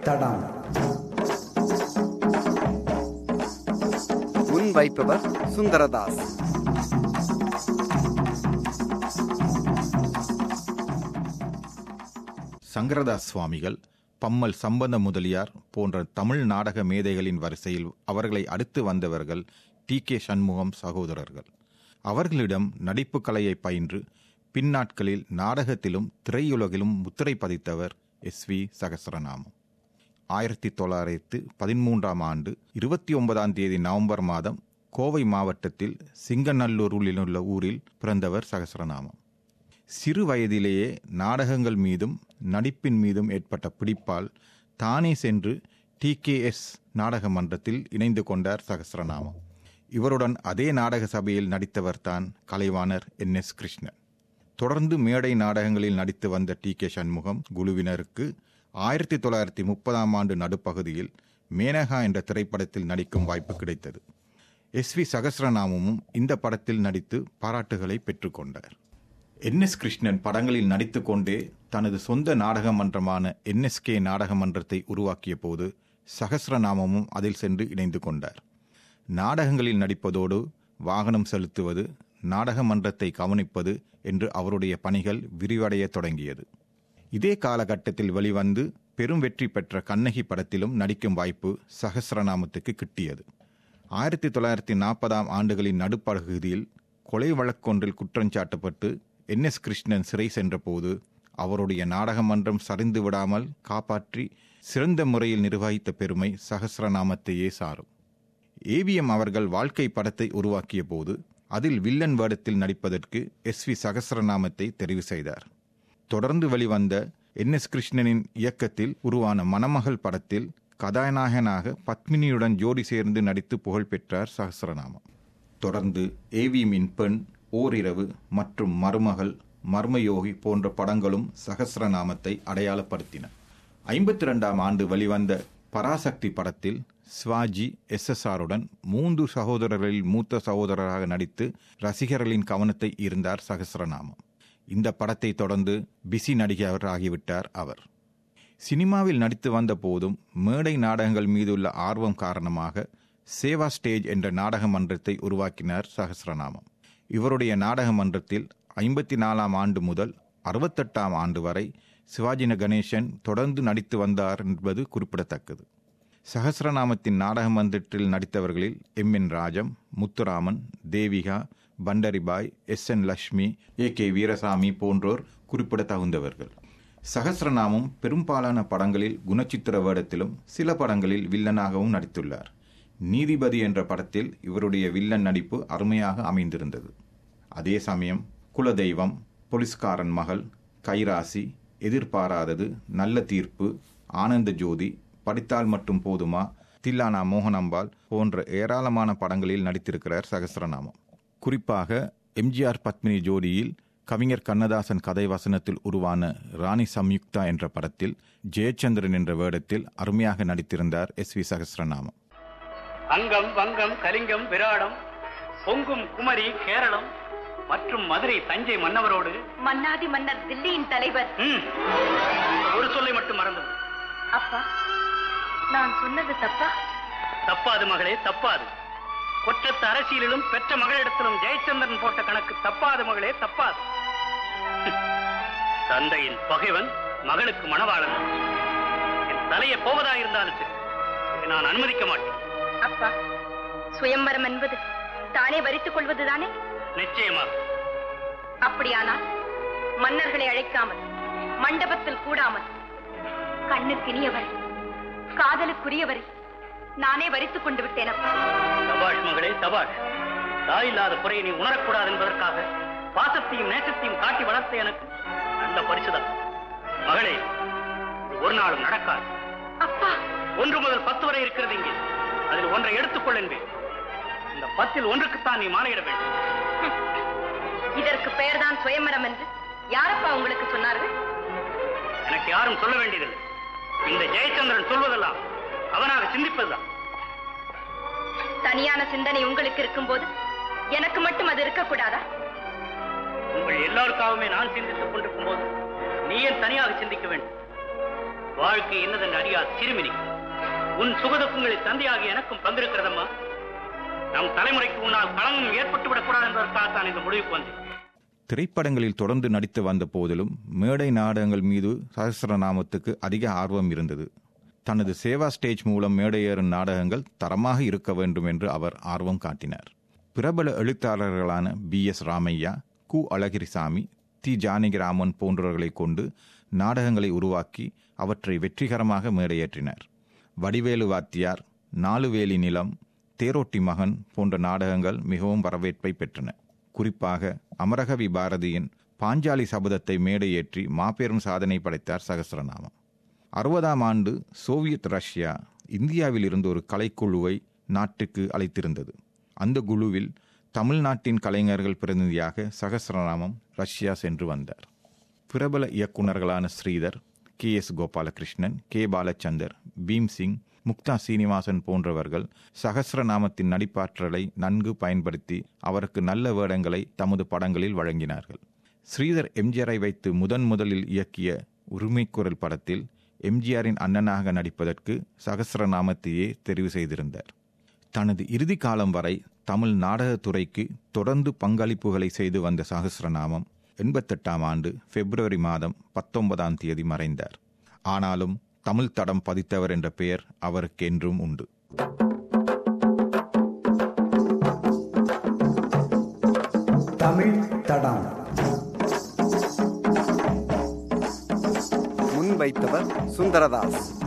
தடம் முன்வைப்பவர் சுந்தரதாஸ் சங்கரதாஸ் சுவாமிகள் பம்மல் சம்பந்த முதலியார் போன்ற தமிழ் நாடக மேதைகளின் வரிசையில் அவர்களை அடுத்து வந்தவர்கள் டி கே சண்முகம் சகோதரர்கள் அவர்களிடம் நடிப்பு கலையை பயின்று பின்னாட்களில் நாடகத்திலும் திரையுலகிலும் முத்திரை பதித்தவர் எஸ் வி சகசரநாமம் ஆயிரத்தி தொள்ளாயிரத்து பதிமூன்றாம் ஆண்டு இருபத்தி ஒன்பதாம் தேதி நவம்பர் மாதம் கோவை மாவட்டத்தில் சிங்கநல்லூரில் உள்ள ஊரில் பிறந்தவர் சகசரநாமம் சிறு வயதிலேயே நாடகங்கள் மீதும் நடிப்பின் மீதும் ஏற்பட்ட பிடிப்பால் தானே சென்று டி கே எஸ் நாடக மன்றத்தில் இணைந்து கொண்டார் சகசிரநாமம் இவருடன் அதே நாடக சபையில் நடித்தவர்தான் கலைவாணர் என் எஸ் கிருஷ்ணன் தொடர்ந்து மேடை நாடகங்களில் நடித்து வந்த டி கே சண்முகம் குழுவினருக்கு ஆயிரத்தி தொள்ளாயிரத்தி முப்பதாம் ஆண்டு நடுப்பகுதியில் மேனகா என்ற திரைப்படத்தில் நடிக்கும் வாய்ப்பு கிடைத்தது எஸ் வி சகசிரநாமமும் இந்த படத்தில் நடித்து பாராட்டுகளை பெற்றுக்கொண்டார் என் எஸ் கிருஷ்ணன் படங்களில் நடித்துக்கொண்டே தனது சொந்த நாடக மன்றமான என்எஸ்கே நாடக மன்றத்தை உருவாக்கிய போது சகசிரநாமமும் அதில் சென்று இணைந்து கொண்டார் நாடகங்களில் நடிப்பதோடு வாகனம் செலுத்துவது நாடக மன்றத்தை கவனிப்பது என்று அவருடைய பணிகள் விரிவடையத் தொடங்கியது இதே காலகட்டத்தில் வெளிவந்து பெரும் வெற்றி பெற்ற கண்ணகி படத்திலும் நடிக்கும் வாய்ப்பு சகசிரநாமத்துக்கு கிட்டியது ஆயிரத்தி தொள்ளாயிரத்தி நாற்பதாம் ஆண்டுகளின் நடுப்பகுதியில் கொலை வழக்கொன்றில் குற்றஞ்சாட்டப்பட்டு என் எஸ் கிருஷ்ணன் சிறை சென்றபோது அவருடைய நாடக மன்றம் சரிந்து விடாமல் காப்பாற்றி சிறந்த முறையில் நிர்வகித்த பெருமை சகசிரநாமத்தையே சாரும் ஏவிஎம் அவர்கள் வாழ்க்கை படத்தை உருவாக்கிய போது அதில் வில்லன் வேடத்தில் நடிப்பதற்கு எஸ் வி சகசிரநாமத்தை தெரிவு செய்தார் தொடர்ந்து வெளிவந்த என் எஸ் கிருஷ்ணனின் இயக்கத்தில் உருவான மணமகள் படத்தில் கதாநாயகனாக பத்மினியுடன் ஜோடி சேர்ந்து நடித்து புகழ் பெற்றார் சகசிரநாமம் தொடர்ந்து ஏவிஎம்மின் பெண் ஓரிரவு மற்றும் மருமகள் மர்மயோகி போன்ற படங்களும் சகசிரநாமத்தை அடையாளப்படுத்தின ஐம்பத்தி ரெண்டாம் ஆண்டு வெளிவந்த பராசக்தி படத்தில் சிவாஜி எஸ்எஸ்ஆருடன் மூன்று சகோதரர்களில் மூத்த சகோதரராக நடித்து ரசிகர்களின் கவனத்தை ஈர்ந்தார் சகசிரநாமம் இந்த படத்தை தொடர்ந்து பிசி நடிகர் ஆகிவிட்டார் அவர் சினிமாவில் நடித்து வந்த போதும் மேடை நாடகங்கள் மீதுள்ள ஆர்வம் காரணமாக சேவா ஸ்டேஜ் என்ற நாடக மன்றத்தை உருவாக்கினார் சகசிரநாமம் இவருடைய நாடக மன்றத்தில் ஐம்பத்தி நாலாம் ஆண்டு முதல் அறுபத்தெட்டாம் ஆண்டு வரை சிவாஜின கணேசன் தொடர்ந்து நடித்து வந்தார் என்பது குறிப்பிடத்தக்கது சகசிரநாமத்தின் நாடக மன்றத்தில் நடித்தவர்களில் M N Rajam Muthuraman Devika Pandaribai S N Lakshmi A K Veerasamy போன்றோர் குறிப்பிடத்தகுந்தவர்கள் சகசிரநாமம் பெரும்பாலான படங்களில் குணச்சித்திர வேடத்திலும் சில படங்களில் வில்லனாகவும் நடித்துள்ளார் நீதிபதி என்ற படத்தில் இவருடைய வில்லன் நடிப்பு அருமையாக அமைந்திருந்தது அதே சமயம் குலதெய்வம் போலீஸ்காரன் மகள் கைராசி எதிர்பாராதது நல்ல தீர்ப்பு ஆனந்த ஜோதி படித்தால் மட்டும் போதுமா தில்லானா மோகனாம்பாள் போன்ற ஏராளமான படங்களில் நடித்திருக்கிறார் சகசிரநாமம் குறிப்பாக எம்ஜிஆர் பத்மினி ஜோடியில் கவிஞர் கண்ணதாசன் கதை வசனத்தில் உருவான ராணி சம்யுக்தா என்ற படத்தில் ஜெயச்சந்திரன் என்ற வேடத்தில் அருமையாக நடித்திருந்தார் எஸ் வி சகசிரநாமம் அங்கம் வங்கம் கலிங்கம் விராடம் பொங்கும் குமரி கேரளம் மற்றும் மதுரை தஞ்சை மன்னவரோடு மன்னாதி மன்னர் தில்லியின் தலைவர் ம், இந்த ஒரு சொல்லை மட்டும் மறந்து விடு. அப்பா நான் சொன்னது தப்பா தப்பாது மகளே தப்பாது கொற்றத்து அரசியலிலும் பெற்ற மகளிடத்திலும் ஜெயச்சந்திரன் போட்ட கணக்கு தப்பாது மகளே தப்பாது தந்தையின் பகைவன் மகளுக்கு மணவாளன் என் தலையை போவதாயிருந்தாலும் சரி இதை நான் அனுமதிக்க மாட்டேன் அப்பா சுயம்பரம் என்பது தானே வரித்துக் கொள்வதுதானே நிச்சயமாக அப்படியானால் மன்னர்களை அழைக்காமல் மண்டபத்தில் கூடாமல் கண்ணுக்கினியவரை காதலுக்குரியவரை நானே வரித்துக் கொண்டு விட்டேன் அப்பா சபாஷ் மகளே சபாஷ் தாய் இல்லாத குறையை நீ உணரக்கூடாது என்பதற்காக பாசத்தையும் நேசத்தையும் காட்டி வளர்த்த எனக்கு நல்ல பரிசுதான் மகளே இது ஒரு நாளும் நடக்காது அப்பா ஒன்று முதல் பத்து வரை இருக்கிறது இங்கே அதில் ஒன்றை எடுத்துக்கொள் என்பேன் இந்த பத்தில் ஒன்றுக்குத்தான் நீ மாலையிட வேண்டும் இதற்கு பெயர்தான் சுயம்பரம் என்று யாரப்பா உங்களுக்கு சொன்னார்கள் எனக்கு யாரும் சொல்ல வேண்டியதில்லை இந்த ஜெயச்சந்திரன் சொல்வதெல்லாம் அவனாக சிந்திப்பதுதான் தனியான சிந்தனை உங்களுக்கு இருக்கும்போது எனக்கு மட்டும் அது இருக்கக்கூடாதா உங்கள் எல்லாருக்காகவுமே நான் சிந்தித்துக் கொண்டிருக்கும் போது நீ ஏன் தனியாக சிந்திக்க வேண்டும் வாழ்க்கை என்னதென்று அறியா சிறுமினி உன் சுகதுக்கங்களில் தந்தையாகி எனக்கும் பங்கிருக்கிறதம்மா நம் தலைமுறைக்கு உன்னால் களங்கம் ஏற்பட்டு விடக்கூடாது என்பதற்காக தான் இந்த முடிவுக்கு வந்தேன் திரைப்படங்களில் தொடர்ந்து நடித்து வந்த போதிலும் மேடை நாடகங்கள் மீது சகசிரநாமத்துக்கு அதிக ஆர்வம் இருந்தது தனது சேவா ஸ்டேஜ் மூலம் மேடையேறும் நாடகங்கள் தரமாக இருக்க வேண்டும் என்று அவர் ஆர்வம் காட்டினார் பிரபல எழுத்தாளர்களான பி எஸ் ராமையா கு அழகிரிசாமி தி ஜானகிராமன் போன்றவர்களை கொண்டு நாடகங்களை உருவாக்கி அவற்றை வெற்றிகரமாக மேடையேற்றினார் வடிவேலு வாத்தியார் நாலு வேலி நிலம் தேரோட்டி மகன் போன்ற நாடகங்கள் மிகவும் வரவேற்பை பெற்றன குறிப்பாக அமரகவி பாரதியின் பாஞ்சாலி சபதத்தை மேடையேற்றி மாபெரும் சாதனை படைத்தார் சகசிரநாமம் அறுபதாம் ஆண்டு சோவியத் ரஷ்யா இந்தியாவில் இருந்து ஒரு கலைக்குழுவை நாட்டுக்கு அழைத்திருந்தது அந்த குழுவில் தமிழ்நாட்டின் கலைஞர்கள் பிரதிநிதியாக சகசிரநாமம் ரஷ்யா சென்று வந்தார் பிரபல இயக்குநர்களான Sridhar K S Gopalakrishnan K Balachander Bhimsingh Muktha Srinivasan போன்றவர்கள் சகசிரநாமத்தின் நடிப்பாற்றலை நன்கு பயன்படுத்தி அவருக்கு நல்ல வேடங்களை தமது படங்களில் வழங்கினார்கள் ஸ்ரீதர் எம்ஜிஆரை வைத்து முதன் முதலில் இயக்கிய உரிமைக்குரல் படத்தில் எம்ஜிஆரின் அண்ணனாக நடிப்பதற்கு சகசிரநாமத்தையே தெரிவு செய்திருந்தார் தனது இறுதி காலம் வரை தமிழ் நாடகத்துறைக்கு தொடர்ந்து பங்களிப்புகளை செய்து வந்த சகசிரநாமம் எண்பத்தெட்டாம் ஆண்டு பிப்ரவரி மாதம் பத்தொன்பதாம் தேதி மறைந்தார் ஆனாலும் தமிழ் தடம் பதித்தவர் என்ற பெயர் அவருக்கு என்றும் உண்டு தமிழ் தடம் முன்வைத்தவர் சுந்தரதாஸ்